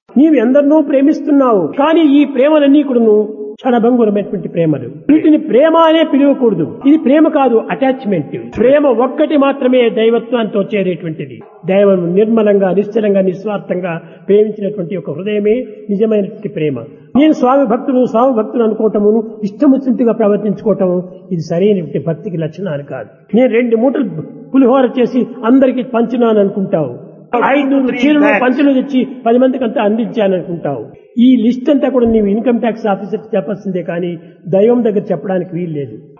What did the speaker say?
నీవు ఎందరినో ప్రేమిస్తున్నావు కానీ ఈ ప్రేమలన్నీ కూడా క్షణభంగురమైనటువంటి ప్రేమలు వీటిని ప్రేమ అనే పిలవకూడదు ఇది ప్రేమ కాదు అటాచ్మెంట్ ప్రేమ ఒక్కటి మాత్రమే దైవత్వాంతో చేరేటువంటిది దైవం నిర్మలంగా నిశ్చలంగా నిస్వార్థంగా ప్రేమించినటువంటి ఒక హృదయమే నిజమైనటువంటి ప్రేమ నేను స్వామి భక్తులు స్వామి భక్తులు అనుకోవటమును ఇష్టముచ్చింటిగా ప్రవర్తించుకోవటము ఇది సరైనటువంటి భక్తికి లక్షణాలు కాదు నేను రెండు మూటలు పులిహోర చేసి అందరికి పంచినాను అనుకుంటావు ఐదు చీరలు పంచులు తెచ్చి పది మందికి అంతా అందించాను అనుకుంటావు ఈ లిస్ట్ అంతా కూడా నీవు ఇన్కమ్ ట్యాక్స్ ఆఫీసర్ చెప్పాల్సిందే కానీ దైవం దగ్గర చెప్పడానికి వీలు లేదు